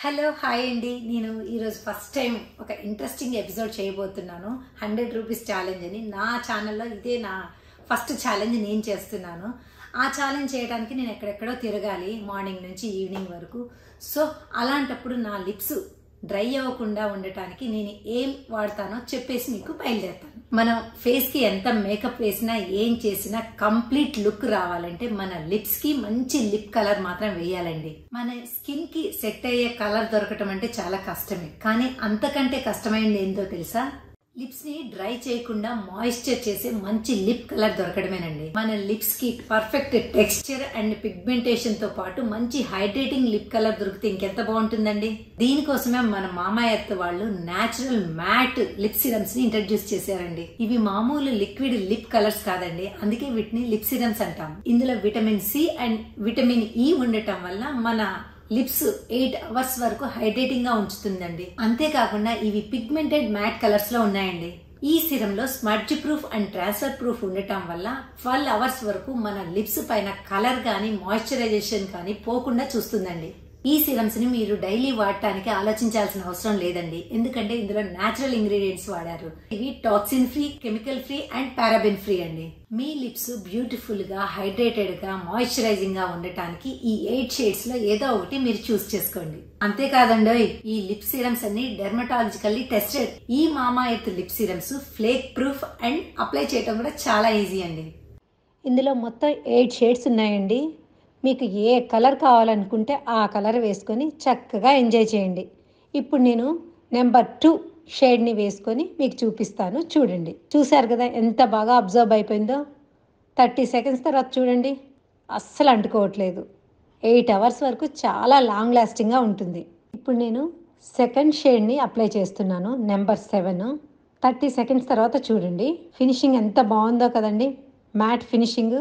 hello hi అండి నేను ఈరోజు ఫస్ట్ టైం ఒక ఇంట్రెస్టింగ్ ఎపిసోడ్ చేయబోతున్నాను హండ్రెడ్ రూపీస్ ఛాలెంజ్ అని నా ఛానల్లో ఇదే నా ఫస్ట్ ఛాలెంజ్ నేను చేస్తున్నాను ఆ ఛాలెంజ్ చేయడానికి నేను ఎక్కడెక్కడో తిరగాలి మార్నింగ్ నుంచి ఈవినింగ్ వరకు సో అలాంటప్పుడు నా లిప్స్ డ్రై అవ్వకుండా ఉండటానికి నేను ఏం వాడతానో చెప్పేసి మీకు బయలుదేరుతాను మనం ఫేస్ కి ఎంత మేకప్ వేసినా ఏం చేసినా కంప్లీట్ లుక్ రావాలంటే మన లిప్స్ కి మంచి లిప్ కలర్ మాత్రం వేయాలండి మన స్కిన్ కి సెట్ అయ్యే కలర్ దొరకటం అంటే చాలా కష్టమే కానీ అంతకంటే కష్టమైనది ఏందో తెలుసా లిప్స్ ని డ్రై చేయకుండా మాయిశ్చర్ చేసే మంచి లిప్ కలర్ దొరకడమేనండి మన లిప్స్ కి పర్ఫెక్ట్ టెక్స్చర్ అండ్ పిగ్మెంటేషన్ తో పాటు మంచి హైడ్రేటింగ్ లిప్ కలర్ దొరికితే ఇంకెంత బాగుంటుందండి దీనికోసమే మన మామాయత్ వాళ్ళు నాచురల్ మ్యాట్ లిప్ సిరమ్స్ ని ఇంట్రడ్యూస్ చేశారండి ఇవి మామూలు లిక్విడ్ లిప్ కలర్స్ కాదండి అందుకే వీటిని లిప్ సిరమ్స్ అంటాం ఇందులో vitamin C and vitamin E ఉండటం వల్ల మన లిప్స్ ఎయిట్ అవర్స్ వరకు హైడ్రేటింగ్ గా ఉంచుతుందండి అంతేకాకుండా ఇవి పిగ్మెంటెడ్ మ్యాట్ కలర్స్ లో ఉన్నాయండి ఈ సిరం లో smudge proof and transfer proof ఉండటం వల్ల ట్వెల్వ్ అవర్స్ వరకు మన లిప్స్ పైన కలర్ గానీ మాయిశ్చరైజేషన్ కానీ పోకుండా చూస్తుందండి ఈ సిరమ్స్ ని మీరు డైలీ వాడటానికి ఆలోచించాల్సిన అవసరం లేదండి ఎందుకంటే ఇందులో నాచురల్ ఇంగ్రీడియంట్స్ వాడారు ఇవి toxin free chemical free and paraben free అండి మీ లిప్స్ బ్యూటిఫుల్ గా హైడ్రేటెడ్ గా మాయిశ్చరైజింగ్ గా ఉండటానికి ఈ ఎయిట్ షేడ్స్ లో ఏదో ఒకటి మీరు చూస్ చేసుకోండి అంతేకాదండి ఈ లిప్ సిరమ్స్ అన్ని డెర్మటాలజికల్లీ టెస్టెడ్ ఈ Mamaearth lip serums flake proof and apply చేయడం కూడా చాలా ఈజీ అండి ఇందులో మొత్తం ఎయిట్ షేడ్స్ ఉన్నాయండి మీకు ఏ కలర్ కావాలనుకుంటే ఆ కలర్ వేసుకొని చక్కగా ఎంజాయ్ చేయండి ఇప్పుడు నేను నెంబర్ టూ షేడ్ని వేసుకొని మీకు చూపిస్తాను చూడండి చూశారు కదా ఎంత బాగా అబ్జర్వ్ అయిపోయిందో థర్టీ సెకండ్స్ తర్వాత చూడండి అస్సలు అంటుకోవట్లేదు ఎయిట్ అవర్స్ వరకు చాలా లాంగ్ లాస్టింగ్గా ఉంటుంది ఇప్పుడు నేను సెకండ్ షేడ్ని అప్లై చేస్తున్నాను నెంబర్ సెవెన్ థర్టీ సెకండ్స్ తర్వాత చూడండి ఫినిషింగ్ ఎంత బాగుందో కదండి మ్యాట్ ఫినిషింగ్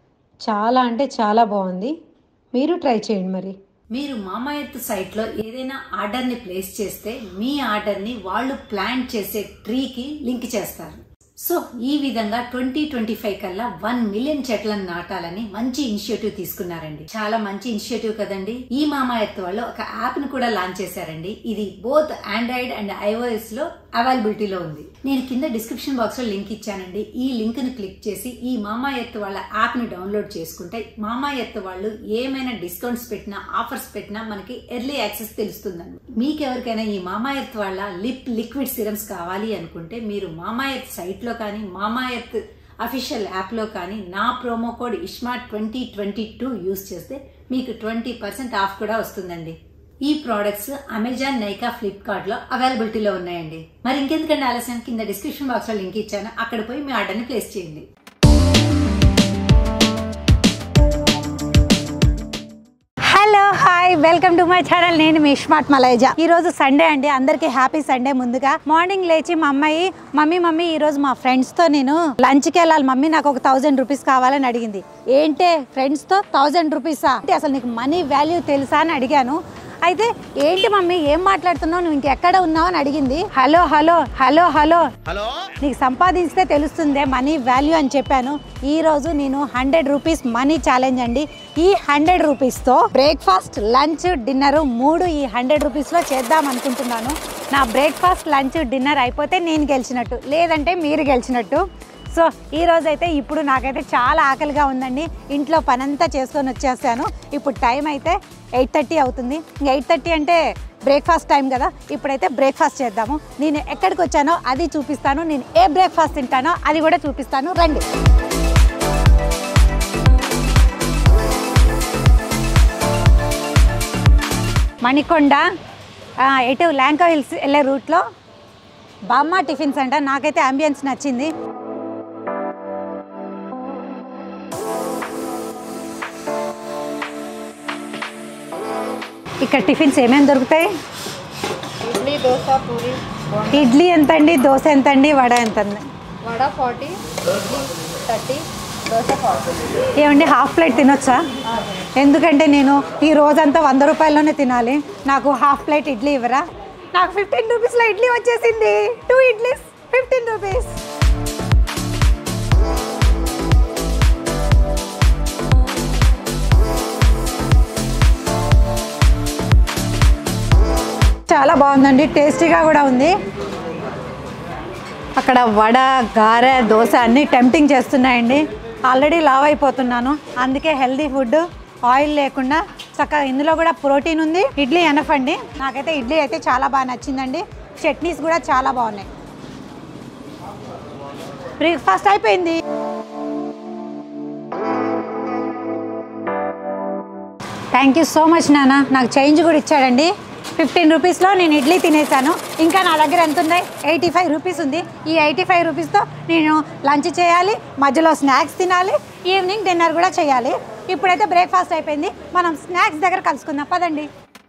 చాలా అంటే చాలా బాగుంది మీరు ట్రై చేయండి మరి మీరు మామాయత్ సైట్ లో ఏదైనా ఆర్డర్ ని ప్లేస్ చేస్తే మీ ఆర్డర్ ని వాళ్ళు ప్లాన్ చేసే ట్రీకి లింక్ చేస్తారు సో ఈ విధంగా ట్వంటీ ట్వంటీ ఫైవ్ కల్లా వన్ మిలియన్ చెట్లను నాటాలని మంచి ఇనిషియేటివ్ తీసుకున్నారండి చాలా మంచి ఇనిషియేటివ్ కదండి ఈ మామాయత్ వాళ్ళు ఒక యాప్ ని కూడా లాంచ్ చేశారండి ఇది బోత్ ఆండ్రాయిడ్ అండ్ ఐఓఎస్ లో అవైలబిలిటీలో ఉంది నేను కింద డిస్క్రిప్షన్ బాక్స్ లో లింక్ ఇచ్చానండి ఈ లింక్ ని క్లిక్ చేసి ఈ మామా ఎత్ వాళ్ళ యాప్ ని డౌన్లోడ్ చేసుకుంటే మామా ఎత్ వాళ్ళు ఏమైనా డిస్కౌంట్స్ పెట్టినా ఆఫర్స్ పెట్టినా మనకి ఎర్లీ యాక్సెస్ తెలుస్తుందండి మీకు ఎవరికైనా ఈ మామా ఎత్ వాళ్ళ లిప్ లిక్విడ్ సిరమ్స్ కావాలి అనుకుంటే మీరు మామా ఎత్ సైట్ లో కానీ మామా ఎత్ అఫీషియల్ యాప్ లో కానీ నా promo code Ishma twenty twenty two use చేస్తే మీకు ట్వంటీ పర్సెంట్ ఆఫ్ కూడా వస్తుందండి ఈ ప్రోడక్ట్స్ అమెజాన్ నైకా ఫ్లిప్కార్ట్ లో అవైలబిలిటీలో ఉన్నాయండి మరి ఇంకెందుకంటే ఆలస్యం కింద డిస్క్రిప్షన్ బాక్స్ లో లింక్ ఇచ్చాను అక్కడ పోయి మీ ఆర్డర్ ని ప్లేస్ చేయండి hello hi welcome to my channel నేను మీ స్మార్ట్ మలైజా ఈ రోజు సండే అండి అందరికీ హ్యాపీ సండే ముందుగా మార్నింగ్ లేచి మా అమ్మాయి మమ్మీ మమ్మీ ఈ రోజు మా ఫ్రెండ్స్ తో నేను లంచ్కి వెళ్ళాలి మమ్మీ నాకు ఒక థౌజండ్ రూపీస్ కావాలని అడిగింది ఏంటే ఫ్రెండ్స్ తో థౌజండ్ రూపీసా అంటే అసలు నీకు మనీ వాల్యూ తెలుసా అని అడిగాను అయితే ఏంటి మమ్మీ ఏం మాట్లాడుతున్నావు నువ్వు ఇంకెక్కడ ఉన్నావు అని అడిగింది hello hello hello hello hello నీకు సంపాదించితే తెలుస్తుందే మనీ వాల్యూ అని చెప్పాను ఈ రోజు నేను హండ్రెడ్ రూపీస్ మనీ ఛాలెంజ్ అండి ఈ హండ్రెడ్ రూపీస్తో బ్రేక్ఫాస్ట్ లంచ్ డిన్నర్ మూడు ఈ హండ్రెడ్ రూపీస్లో చేద్దాం అనుకుంటున్నాను నా బ్రేక్ఫాస్ట్ లంచ్ డిన్నర్ అయిపోతే నేను గెలిచినట్టు లేదంటే మీరు గెలిచినట్టు సో ఈ రోజు అయితే ఇప్పుడు నాకైతే చాలా ఆకలిగా ఉందండి ఇంట్లో పనంతా చేసుకొని వచ్చేసాను ఇప్పుడు టైం అయితే ఎయిట్ థర్టీ అవుతుంది ఇంకా ఎయిట్ థర్టీ అంటే బ్రేక్ఫాస్ట్ టైం కదా ఇప్పుడైతే బ్రేక్ఫాస్ట్ చేద్దాము నేను ఎక్కడికి వచ్చానో అది చూపిస్తాను నేను ఏ బ్రేక్ఫాస్ట్ తింటానో అది కూడా చూపిస్తాను రండి మణికొండ ఆ, ఎటు ల్యాంకో హిల్స్ వెళ్ళే రూట్లో బామ్మ టిఫిన్స్ అంట నాకైతే అంబియన్స్ నచ్చింది ఇక్కడ టిఫిన్స్ ఏమేమి దొరుకుతాయి ఇడ్లీ దోశ పూరి బోండా ఇడ్లీ ఎంత అండి దోశ ఎంత అండి వడ ఎంత అండి vada forty idli thirty dosa forty ఏమండి హాఫ్ ప్లేట్ తినొచ్చా ఎందుకంటే నేను ఈ రోజంతా వంద రూపాయల్లోనే తినాలి నాకు హాఫ్ ప్లేట్ ఇడ్లీ ఇవ్వరా నాకు ఫిఫ్టీన్ రూపీస్లో ఇడ్లీ వచ్చేసింది టూ ఇడ్లీస్ ఫిఫ్టీన్ రూపీస్ చాలా బాగుందండి టేస్టీగా కూడా ఉంది అక్కడ వడ గారె దోశ అన్నీ టెంప్టింగ్ చేస్తున్నాయండి ఆల్రెడీ లావ్ అయిపోతున్నాను అందుకే హెల్దీ ఫుడ్ ఆయిల్ లేకుండా చక్కగా ఇందులో కూడా ప్రోటీన్ ఉంది ఇడ్లీ ఎనఫ్ అండి నాకైతే ఇడ్లీ అయితే చాలా బాగా నచ్చిందండి చట్నీస్ కూడా చాలా బాగున్నాయి బ్రేక్ఫాస్ట్ అయిపోయింది థ్యాంక్ యూ సో మచ్ నాన్న నాకు చేంజ్ కూడా ఇచ్చాడండి ఫిఫ్టీన్ రూపీస్లో నేను ఇడ్లీ తినేసాను ఇంకా నా దగ్గర ఎంత ఉన్నాయి ఎయిటీ ఫైవ్ రూపీస్ ఉంది ఈ ఎయిటీ ఫైవ్ రూపీస్తో నేను లంచ్ చేయాలి మధ్యలో స్నాక్స్ తినాలి ఈవినింగ్ డిన్నర్ కూడా చేయాలి ఇప్పుడైతే బ్రేక్ఫాస్ట్ అయిపోయింది మనం స్నాక్స్ దగ్గర కలుసుకుందాం పదండి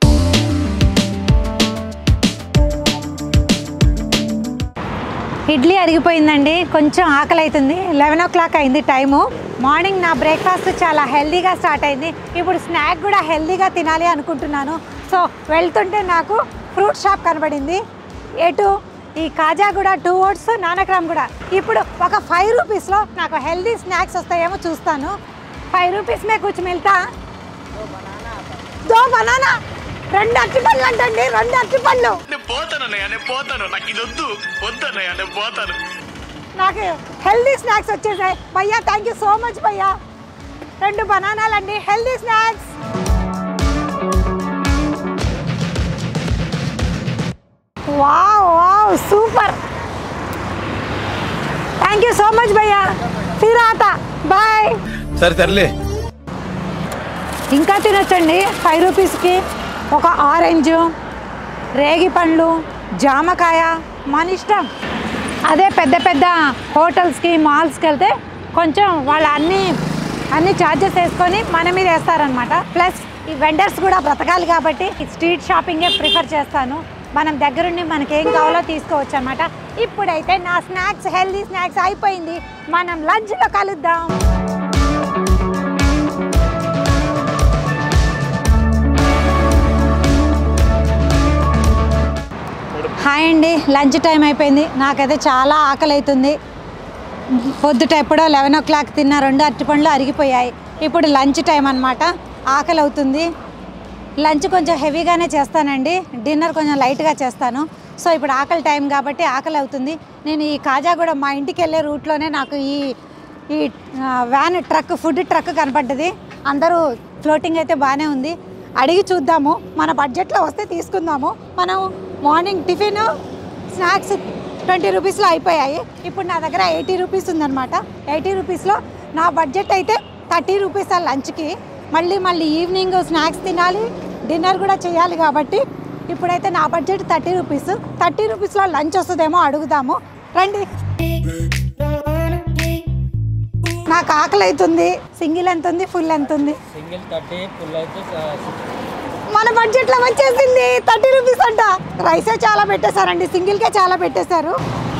ఇడ్లీ అరిగిపోయిందండి కొంచెం ఆకలి అవుతుంది లెవెన్ ఓ క్లాక్ అయింది టైము మార్నింగ్ నా బ్రేక్ఫాస్ట్ చాలా హెల్దీగా స్టార్ట్ అయింది ఇప్పుడు స్నాక్ కూడా హెల్దీగా తినాలి అనుకుంటున్నాను సో వెళ్తుంటే నాకు ఫ్రూట్ షాప్ కనబడింది ఎటు ఈ కాజా కూడా టూ ఓట్స్ నానక్రామ్ కూడా ఇప్పుడు ఒక ఫైవ్ రూపీస్లో నాకు హెల్దీ స్నాక్స్ వస్తాయేమో చూస్తాను ఫైవ్ రూపీస్ మే కూర్చు మిల్తా దో బనానా రెండు అరటిపళ్ళు అంటండి రెండు అరటిపళ్ళు నేను పోతాను అన్నయ్య నేను పోతాను నాకు ఇది వద్దు వద్దు అన్నయ్య నేను పోతాను నాకు హెల్దీ స్నాక్స్ వచ్చేసాయి భయ్యా థ్యాంక్ యూ సో మచ్ భయ్యా రెండు బనానాలు అండి healthy snacks wow wow super thank you so much భయ్యా ఫిర్ ఆతా బాయ్ సరే సర్లే ఇంకా తినొచ్చండి ఫైవ్ రూపీస్కి ఒక ఆరెంజ్ రేగి పండ్లు జామకాయ మన ఇష్టం అదే పెద్ద పెద్ద హోటల్స్కి మాల్స్కి వెళ్తే కొంచెం వాళ్ళు అన్ని అన్ని ఛార్జెస్ వేసుకొని మన మీద వేస్తారనమాట ప్లస్ ఈ వెండర్స్ కూడా బ్రతకాలి కాబట్టి స్ట్రీట్ షాపింగే ప్రిఫర్ చేస్తాను మనం దగ్గరుండి మనకి ఏం కావాలో తీసుకోవచ్చు అనమాట ఇప్పుడైతే నా స్నాక్స్ హెల్దీ స్నాక్స్ అయిపోయింది మనం లంచ్లో కలుద్దాం హాయ్ అండి లంచ్ టైం అయిపోయింది నాకైతే చాలా ఆకలి అవుతుంది పొద్దుట ఎప్పుడో లెవెన్ ఓ క్లాక్ తిన్న రెండు అరటిపండ్లు అరిగిపోయాయి ఇప్పుడు లంచ్ టైం అనమాట ఆకలి అవుతుంది లంచ్ కొంచెం హెవీగానే చేస్తానండి డిన్నర్ కొంచెం లైట్గా చేస్తాను సో ఇప్పుడు ఆకలి టైం కాబట్టి ఆకలి అవుతుంది నేను ఈ కాజా కూడా మా ఇంటికి వెళ్ళే రూట్లోనే నాకు ఈ ఈ ఆ, వ్యాన్ ట్రక్ ఫుడ్ ట్రక్ కనపడ్డది అందరూ ఫ్లోటింగ్ అయితే బాగానే ఉంది అడిగి చూద్దాము మన బడ్జెట్లో వస్తే తీసుకుందాము మనం మార్నింగ్ టిఫిన్ స్నాక్స్ ట్వంటీ రూపీస్లో అయిపోయాయి ఇప్పుడు నా దగ్గర ఎయిటీ రూపీస్ ఉందన్నమాట ఎయిటీ రూపీస్లో నా బడ్జెట్ అయితే థర్టీ రూపీస్ ఆ లంచ్కి మళ్ళీ మళ్ళీ ఈవినింగ్ స్నాక్స్ తినాలి డిన్నర్ కూడా చేయాలి కాబట్టి ఇప్పుడైతే నా బడ్జెట్ థర్టీ రూపీస్ థర్టీ రూపీస్లో లంచ్ వస్తుందేమో అడుగుదాము రండి నాకు ఆకలి అవుతుంది సింగిల్ ఎంత ఉంది ఫుల్ ఎంత ఉంది సింగిల్ థర్టీ ఫుల్ అయితే మన బడ్జెట్లో వచ్చేసింది థర్టీ రూపీస్ అంట రైసే చాలా పెట్టేశారండి సింగిల్కే చాలా పెట్టేశారు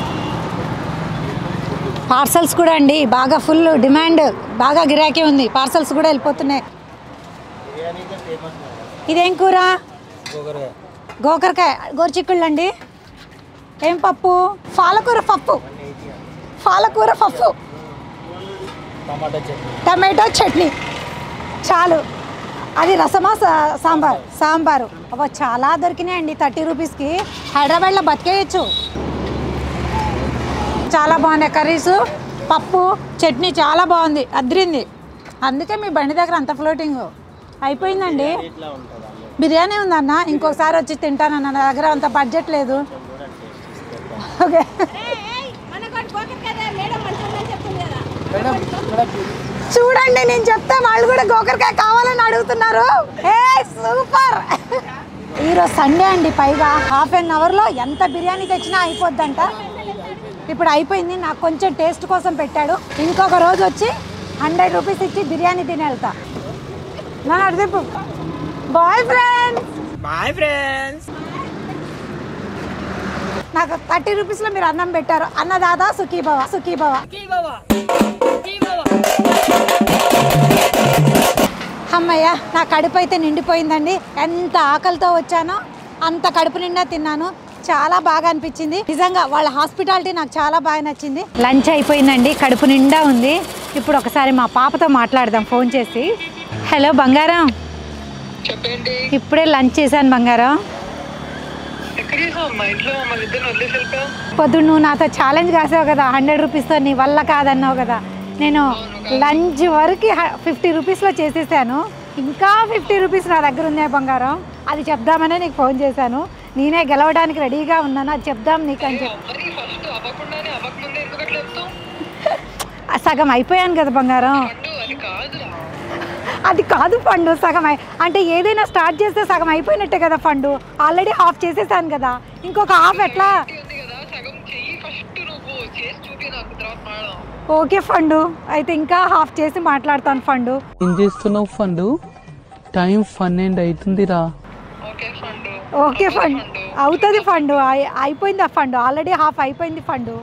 పార్సల్స్ కూడా అండి బాగా ఫుల్ డిమాండ్ బాగా గిరాకీ ఉంది పార్సల్స్ కూడా వెళ్ళిపోతున్నాయి బిర్యానీకే ఫేమస్ ఇదేం కూర గోగరే గోకరకాయ గోరుచిక్కుళ్ళు అండి ఏం పప్పు పాలకూర పప్పు పాలకూర పప్పు టమాటా చట్నీ టమాటో చట్నీ చాలు అది రసమా సా- సాంబార్ సాంబారు అబ్బా చాలా దొరికినాయండి థర్టీ రూపీస్కి హైదరాబాద్లో బతికేయచ్చు చాలా బాగున్నాయి కర్రీస్ పప్పు చట్నీ చాలా బాగుంది అద్రింది అందుకే మీ బండి దగ్గర అంత ఫ్లోటింగ్ అయిపోయిందండి ఇట్లా ఉంటుంది అన్నీ బిర్యానీ ఉందన్న ఇంకోసారి వచ్చి తింటానన్న నా దగ్గర అంత బడ్జెట్ లేదు ఓకే చూడండి నేను చెప్తే వాళ్ళు కూడా గోకరకాయ కావాలని అడుగుతున్నారు ఏ సూపర్ ఈరోజు సండే అండి పైగా హాఫ్ అన్ అవర్లో ఎంత బిర్యానీ తెచ్చినా అయిపోద్దంట ఇప్పుడు అయిపోయింది నాకు కొంచెం టేస్ట్ కోసం పెట్టాడు ఇంకొక రోజు వచ్చి హండ్రెడ్ రూపీస్ ఇచ్చి బిర్యానీ తిని వెళ్తా నా అడిదిప్పు బాయ్ ఫ్రెండ్స్ బాయ్ ఫ్రెండ్స్ నాకు థర్టీ రూపీస్లో మీరు అన్నం పెట్టారు అన్నదాదా సుఖీభవ సుఖీభవ అమ్మయ్య నా కడుపు అయితే నిండిపోయిందండి ఎంత ఆకలితో వచ్చానో అంత కడుపు నిండా తిన్నాను చాలా బాగా అనిపించింది నిజంగా వాళ్ళ హాస్పిటాలిటీ నాకు చాలా బాగా నచ్చింది లంచ్ అయిపోయిందండి కడుపు నిండా ఉంది ఇప్పుడు ఒకసారి మా పాపతో మాట్లాడదాం ఫోన్ చేసి హలో బంగారం చెప్పండి ఇప్పుడే లంచ్ చేశాను బంగారం పొద్దున్న నువ్వు నాతో ఛాలెంజ్ కాసావు కదా హండ్రెడ్ రూపీస్తో నీ వల్ల కాదన్నావు కదా నేను లంచ్ వరకు ఫిఫ్టీ రూపీస్లో చేసేసాను ఇంకా ఫిఫ్టీ రూపీస్ నా దగ్గర ఉంది బంగారం అది చెప్దామనే నీకు ఫోన్ చేశాను నేనే గెలవడానికి రెడీగా ఉన్నాను అది చెప్దాం నీకు అని చెప్పి ఆ, సగం అయిపోయాను కదా బంగారం అది కాదు ఫండ్ సగం అయి- అంటే ఏదైనా స్టార్ట్ చేస్తే సగం అయిపోయినట్టే కదా ఫండ్ ఆల్రెడీ హాఫ్ చేసేసాను కదా ఇంకొక హాఫ్ ఎట్లా ఓకే ఫండు అయితే ఇంకా హాఫ్ చేసి మాట్లాడతాను ఫండు ఏం చేస్తున్నావు ఫండు టైం పన్నెండు అవుతుందిరా ఓకే ఫండ్ అవుతుంది ఫండ్ అయి- అయిపోయింది ఆ ఫండ్ ఆల్రెడీ హాఫ్ అయిపోయింది ఫండ్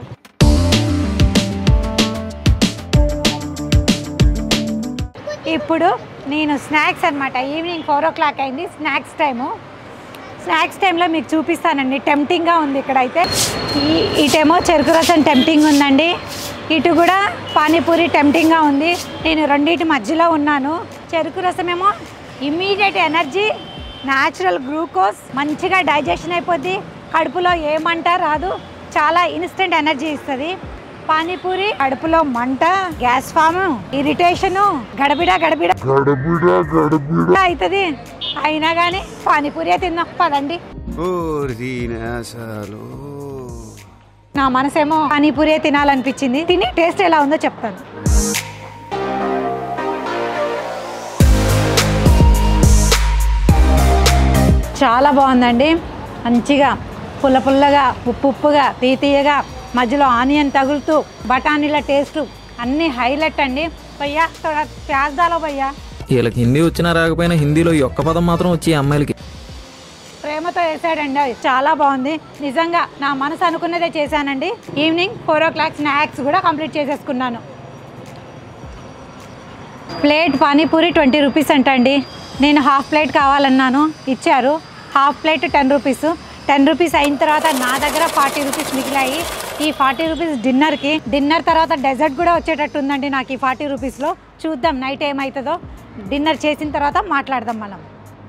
ఇప్పుడు నేను స్నాక్స్ అనమాట ఈవినింగ్ ఫోర్ ఓ క్లాక్ అయింది స్నాక్స్ టైము స్నాక్స్ టైంలో మీకు చూపిస్తానండి టెంప్టింగ్గా ఉంది ఇక్కడైతే ఈ ఇటేమో చెరుకు రసం టెంప్టింగ్ ఉందండి ఇటు కూడా పానీపూరి టెంప్టింగ్గా ఉంది నేను రెండింటి మధ్యలో ఉన్నాను చెరుకు రసం ఏమో ఇమ్మీడియట్ ఎనర్జీ న్యాచురల్ గ్లూకోజ్ మంచిగా డైజెషన్ అయిపోద్ది కడుపులో ఏ మంట రాదు చాలా ఇన్స్టెంట్ ఎనర్జీ ఇస్తుంది పానీపూరి కడుపులో మంట గ్యాస్ ఫామ్ ఇరిటేషను గడబిడ గడబిడ అవుతుంది అయినా కానీ పానీపూరి తిందాం పదండి నా మనసేమో పానీపూరి తినాలనిపించింది తిని టేస్ట్ ఎలా ఉందో చెప్తాను చాలా బాగుందండి మంచిగా పుల్ల పుల్లగా ఉప్పు ఉప్పుగా తీయగా మధ్యలో ఆనియన్ తగులుతూ బఠానీల టేస్ట్ అన్నీ హైలైట్ అండి భయ్యా థోడా ప్యాజ్ దాలో భయ్యా వీళ్ళకి హిందీ వచ్చినా రాకపోయినా హిందీలో ఈ ఒక్క పదం మాత్రం వచ్చి ఈ అమ్మాయిలకి ప్రేమతో వేసాడండి అది చాలా బాగుంది నిజంగా నా మనసు అనుకున్నదే చేశానండి evening four o'clock snacks కూడా కంప్లీట్ చేసేసుకున్నాను ప్లేట్ పానీపూరి ట్వంటీ రూపీస్ అంటండి నేను హాఫ్ ప్లేట్ కావాలన్నాను ఇచ్చారు half plate ten rupees ten rupees అయిన తర్వాత నా దగ్గర ఫార్టీ రూపీస్ మిగిలాయి ఈ ఫార్టీ రూపీస్ డిన్నర్కి డిన్నర్ తర్వాత డెజర్ట్ కూడా వచ్చేటట్టు ఉందండి నాకు ఈ ఫార్టీ రూపీస్లో చూద్దాం నైట్ ఏమవుతుందో డిన్నర్ చేసిన తర్వాత మాట్లాడదాం మనం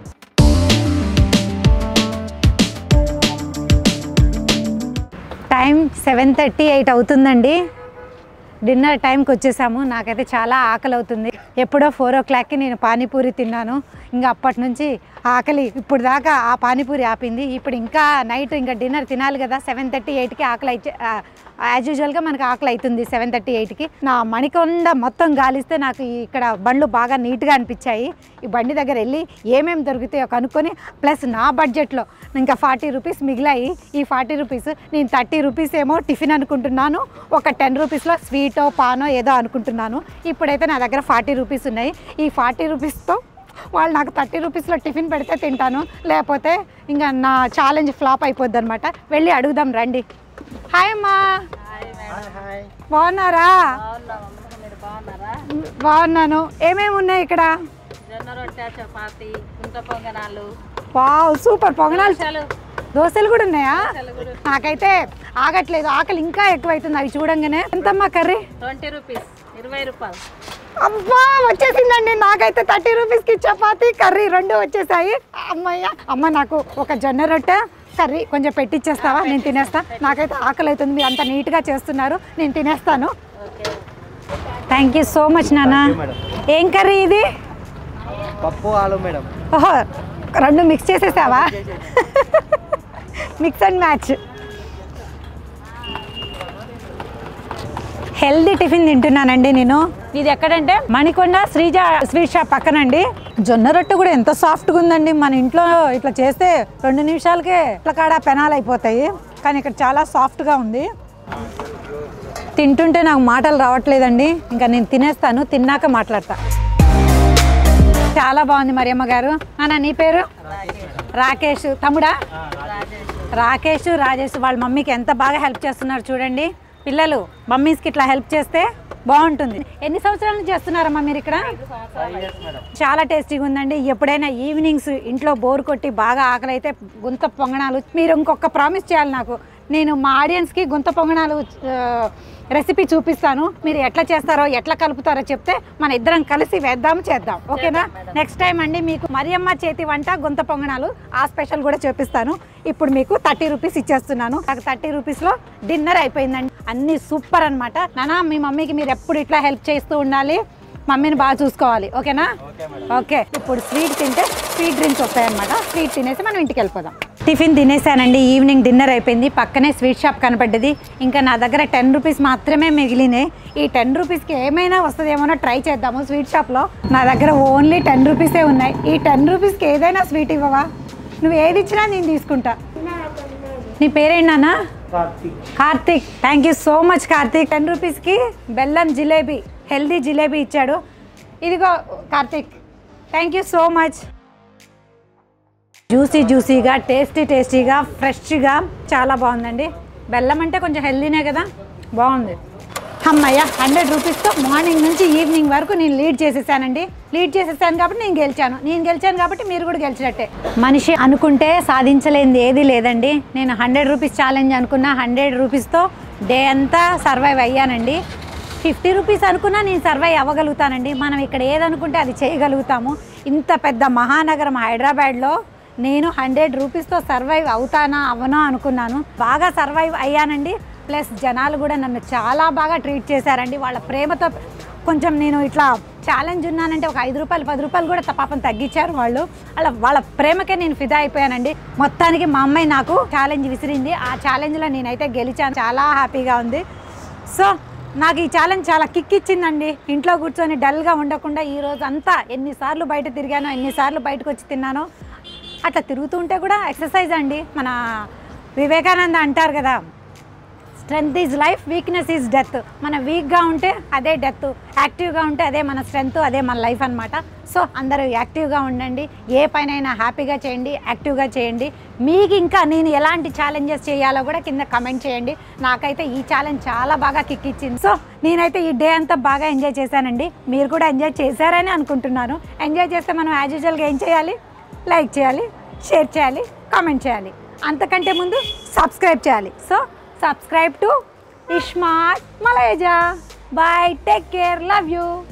టైం సెవెన్ థర్టీ ఎయిట్ అవుతుందండి డిన్నర్ టైంకి వచ్చేసాము నాకైతే చాలా ఆకలి అవుతుంది ఎప్పుడో ఫోర్ ఓ క్లాక్కి నేను పానీపూరి తిన్నాను ఇంకా అప్పటి నుంచి ఆకలి ఇప్పుడు దాకా ఆ పానీపూరి ఆపింది ఇప్పుడు ఇంకా నైట్ ఇంకా డిన్నర్ తినాలి కదా సెవెన్ థర్టీ ఎయిట్కి ఆకలి అయితే యాజ్ యూజువల్గా మనకు ఆకలి అవుతుంది సెవెన్ థర్టీ ఎయిట్కి నా మణికొండ మొత్తం గాలిస్తే నాకు ఈ ఇక్కడ బండ్లు బాగా నీట్గా అనిపించాయి ఈ బండి దగ్గర వెళ్ళి ఏమేమి దొరుకుతాయో కనుక్కొని ప్లస్ నా బడ్జెట్లో ఇంకా ఫార్టీ రూపీస్ మిగిలాయి ఈ ఫార్టీ రూపీస్ నేను థర్టీ రూపీస్ ఏమో టిఫిన్ అనుకుంటున్నాను ఒక టెన్ రూపీస్లో స్వీటో పానో ఏదో అనుకుంటున్నాను ఇప్పుడైతే నా దగ్గర ఫార్టీ రూపీస్ ఉన్నాయి ఈ ఫార్టీ రూపీస్తో వాళ్ళు నాకు థర్టీ రూపీస్లో టిఫిన్ పెడితే తింటాను లేకపోతే ఇంకా నా ఛాలెంజ్ ఫ్లాప్ అయిపోద్ది అనమాట వెళ్ళి అడుగుదాం రండి హాయ్ అమ్మా బాగున్నారా బాగున్నాను ఏమేమి ఉన్నాయి ఇక్కడ జొన్న రొట్టె చపాతి గుంట పొంగనాలు వావ్ సూపర్ పొంగనాలు దోశలు కూడా ఉన్నాయా నాకైతే ఆగట్లేదు ఆకలి ఇంకా ఎక్కువైతుంది అవి చూడంగానే ఎంతమ్మా కర్రీ ట్వంటీ రూపీస్ ఇరవై రూపాయలు అబ్బా వచ్చేసిందండి నాకైతే థర్టీ రూపీస్కి చపాతి కర్రీ రెండు వచ్చేసాయి అమ్మయ్య అమ్మ నాకు ఒక జొన్న రొట్టె కర్రీ కొంచెం పెట్టిచ్చేస్తావా నేను తినేస్తా నాకైతే ఆకలి అవుతుంది మీరు అంత నీట్గా చేస్తున్నారు నేను తినేస్తాను థ్యాంక్ యూ సో మచ్ నాన్న ఏం కర్రీ ఇది పప్పు ఆలు మేడం ఓహో రెండు మిక్స్ చేసేసావా mix and match healthy tiffin తింటున్నానండి నేను ఇది ఎక్కడంటే మణికొండ శ్రీజ స్వీట్ షాప్ పక్కనండి జొన్న రొట్టె కూడా ఎంత సాఫ్ట్గా ఉందండి మన ఇంట్లో ఇట్లా చేస్తే రెండు నిమిషాలకే ఇట్లా కాడ పెనాలు అయిపోతాయి కానీ ఇక్కడ చాలా సాఫ్ట్గా ఉంది తింటుంటే నాకు మాటలు రావట్లేదండి ఇంకా నేను తినేస్తాను తిన్నాక మాట్లాడతా చాలా బాగుంది మరియమ్మ గారు నాన్న నీ పేరు రాకేష్ తమ్ముడా రాకేష్ రాజేష్ వాళ్ళ మమ్మీకి ఎంత బాగా హెల్ప్ చేస్తున్నారు చూడండి పిల్లలు మమ్మీస్కి ఇట్లా హెల్ప్ చేస్తే బాగుంటుంది ఎన్ని సంవత్సరాల నుంచి చేస్తున్నారమ్మా మీరు ఇక్కడ చాలా టేస్టీగా ఉందండి ఎప్పుడైనా ఈవినింగ్స్ ఇంట్లో బోర్ కొట్టి బాగా ఆకలి అయితే గుంత పొంగనాలు మీరు ఇంకొక ప్రామిస్ చేయాలి నాకు నేను మా ఆడియన్స్కి గుంత పొంగనాలు ఆ, రెసిపీ చూపిస్తాను మీరు ఎట్లా చేస్తారో ఎట్లా కలుపుతారో చెప్తే మన ఇద్దరం కలిసి వేద్దాం చేద్దాం ఓకేనా నెక్స్ట్ టైం అండి మీకు మరియమ్మ చేతి వంట గుంత పొంగనాలు ఆ స్పెషల్ కూడా చూపిస్తాను ఇప్పుడు మీకు థర్టీ రూపీస్ ఇచ్చేస్తున్నాను నాకు థర్టీ రూపీస్లో డిన్నర్ అయిపోయిందండి అన్నీ సూపర్ అనమాట నానా మీ మమ్మీకి మీరు ఎప్పుడు ఇట్లా హెల్ప్ చేస్తూ ఉండాలి మమ్మీని బాగా చూసుకోవాలి ఓకేనా ఓకే ఇప్పుడు స్వీట్ తింటే స్వీట్ డ్రింక్స్ వస్తాయన్నమాట స్వీట్ తినేసి మనం ఇంటికి వెళ్ళిపోదాం టిఫిన్ తినేసానండి ఈవినింగ్ డిన్నర్ అయిపోయింది పక్కనే స్వీట్ షాప్ కనపడ్డది ఇంకా నా దగ్గర టెన్ రూపీస్ మాత్రమే మిగిలినాయి ఈ టెన్ రూపీస్కి ఏమైనా వస్తుందేమో ట్రై చేద్దాము స్వీట్ షాప్లో నా దగ్గర ఓన్లీ టెన్ రూపీసే ఉన్నాయి ఈ టెన్ రూపీస్కి ఏదైనా స్వీట్ ఇవ్వవా నువ్వు ఏది ఇచ్చినా నేను తీసుకుంటా నీ పేరేంటన్నా Karthik thank you so much Karthik ten రూపీస్కి బెల్లం జిలేబీ హెల్దీ జిలేబీ ఇచ్చాడు ఇదిగో Karthik thank you so much juicy జ్యూసీగా టేస్టీ టేస్టీగా ఫ్రెష్గా చాలా బాగుందండి బెల్లం అంటే కొంచెం హెల్దీనే కదా బాగుంది అమ్మయ్య హండ్రెడ్ రూపీస్తో మార్నింగ్ నుంచి ఈవినింగ్ వరకు నేను లీడ్ చేసేసానండి లీడ్ చేసేసాను కాబట్టి నేను గెలిచాను నేను గెలిచాను కాబట్టి మీరు కూడా గెలిచినట్టే మనిషి అనుకుంటే సాధించలేనిది ఏది లేదండి నేను హండ్రెడ్ రూపీస్ ఛాలెంజ్ అనుకున్న హండ్రెడ్ రూపీస్తో డే అంతా సర్వైవ్ అయ్యానండి ఫిఫ్టీ రూపీస్ అనుకున్నా నేను సర్వైవ్ అవ్వగలుగుతానండి మనం ఇక్కడ ఏదనుకుంటే అది చేయగలుగుతాము ఇంత పెద్ద మహానగరం హైదరాబాద్లో నేను హండ్రెడ్ రూపీస్తో సర్వైవ్ అవుతానా అవనా అనుకున్నాను బాగా సర్వైవ్ అయ్యానండి ప్లస్ జనాలు కూడా నన్ను చాలా బాగా ట్రీట్ చేశారండి వాళ్ళ ప్రేమతో కొంచెం నేను ఇట్లా ఛాలెంజ్ ఉన్నానంటే ఒక ఐదు రూపాయలు పది రూపాయలు కూడా త- పాపం తగ్గించారు వాళ్ళు అలా వాళ్ళ ప్రేమకే నేను ఫిదా అయిపోయానండి మొత్తానికి మా అమ్మాయి నాకు ఛాలెంజ్ విసిరింది ఆ ఛాలెంజ్లో నేనైతే గెలిచాను చాలా హ్యాపీగా ఉంది సో నాకు ఈ ఛాలెంజ్ చాలా కిక్ ఇచ్చిందండి ఇంట్లో కూర్చొని డల్గా ఉండకుండా ఈ రోజు అంతా ఎన్నిసార్లు బయట తిరిగానో ఎన్నిసార్లు బయటకు వచ్చి తిన్నానో అట్లా తిరుగుతుంటే కూడా ఎక్సర్సైజ్ అండి మన వివేకానంద అంటారు కదా strength is life weakness is death మన వీక్గా ఉంటే అదే డెత్ యాక్టివ్గా ఉంటే అదే మన స్ట్రెంగ్త్ అదే మన లైఫ్ అనమాట సో అందరూ యాక్టివ్గా ఉండండి ఏ పనైనా హ్యాపీగా చేయండి యాక్టివ్గా చేయండి మీకు ఇంకా నేను ఎలాంటి ఛాలెంజెస్ చేయాలో కూడా కింద కమెంట్ చేయండి నాకైతే ఈ ఛాలెంజ్ చాలా బాగా కిక్ ఇచ్చింది సో నేనైతే ఈ డే అంతా బాగా ఎంజాయ్ చేశానండి మీరు కూడా ఎంజాయ్ చేశారని అనుకుంటున్నాను ఎంజాయ్ చేస్తే మనం యాజ్ యూజువల్గా ఏం చేయాలి లైక్ చేయాలి షేర్ చేయాలి కామెంట్ చేయాలి అంతకంటే ముందు సబ్స్క్రైబ్ చేయాలి సో సబ్స్క్రైబ్ టు ఇష్మార్ట్ మలేజా boy take care love you